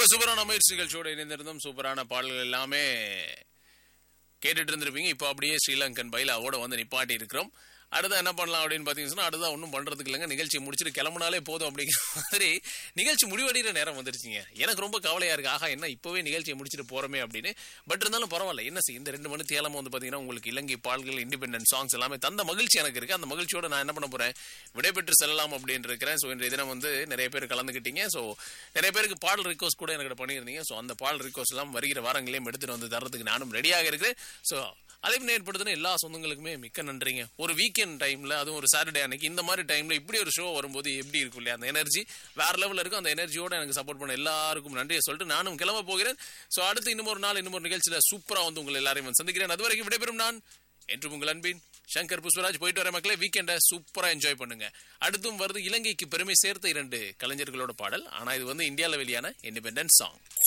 ரொம்ப சூப்பரான முயற்சி நிகழ்ச்சியோட இணைந்திருந்தோம் சூப்பரான பாடல்கள் எல்லாமே கேட்டுட்டு இருந்திருப்பீங்க இப்போ அப்படியே ஸ்ரீலங்கன் பைலாவோட வந்து நிப்பாட்டி இருக்கிறோம் அடுத்து என்ன பண்ணலாம் அப்படின்னு பார்த்தீங்கன்னா அடுத்தா ஒன்றும் பண்றதுக்கு இல்லைங்க நிகழ்ச்சி முடிச்சுட்டு கிளம்புனாலே போதும் அப்படிங்கிற மாதிரி நிகழ்ச்சி முடிவடைகிற நேரம் வந்துருச்சுங்க எனக்கு ரொம்ப கவலையா இருக்கு ஆஹா என்ன இப்போவே நிகழ்ச்சியை முடிச்சுட்டு போறோமே அப்படின்னு பட் இருந்தாலும் பரவாயில்ல என்ன செய்ய இந்த ரெண்டு மணி தேலமா வந்து பார்த்தீங்கன்னா உங்களுக்கு இலங்கை பாடல்கள் இண்டிபெண்டன்ட் சாங்ஸ் எல்லாமே தந்த மகிழ்ச்சி எனக்கு இருக்கு அந்த மகிழ்ச்சியோட நான் என்ன பண்ண போறேன் விடைபெற்று செல்லலாம் அப்படின்னு இருக்கிறேன் ஸோ இன்றைய தினம் வந்து நிறைய பேர் கலந்துக்கிட்டீங்க ஸோ நிறைய பேருக்கு பாடல் ரிக்வஸ்ட் கூட எனக்கு பண்ணியிருந்தீங்க ஸோ அந்த பாடல் ரிக்வஸ்ட் எல்லாம் வருகிற வாரங்களையும் எடுத்துட்டு வந்து தரதுக்கு நானும் ரெடியாக இருக்கிறேன் ஸோ அழைப்பு ஏற்படுத்தின எல்லா சொந்தங்களுக்குமே மிக்க நன்றிங்க ஒரு வீக்கெண்ட் டைம்ல அதுவும் ஒரு சாட்டர்டே அன்னைக்கு இந்த மாதிரி டைம்ல இப்படி ஒரு ஷோ வரும்போது எப்படி இருக்கும் இல்லையா அந்த எனர்ஜி வேற லெவல்ல இருக்கும் அந்த எனர்ஜியோட எனக்கு சப்போர்ட் பண்ண எல்லாருக்கும் நன்றியை சொல்லிட்டு நானும் கிளம்ப போகிறேன் ஸோ அடுத்து இன்னும் ஒரு நாள் இன்னும் ஒரு நிகழ்ச்சியில சூப்பரா வந்து உங்களை எல்லாரையும் வந்து சந்திக்கிறேன் அது வரைக்கும் விடைபெறும் நான் என்று உங்கள் அன்பின் சங்கர் புஷ்பராஜ் போயிட்டு வர மக்களே வீக்கெண்டை சூப்பரா என்ஜாய் பண்ணுங்க அடுத்தும் வருது இலங்கைக்கு பெருமை சேர்த்த இரண்டு கலைஞர்களோட பாடல் ஆனா இது வந்து இந்தியாவில் வெளியான இண்டிபெண்டன்ஸ் சாங்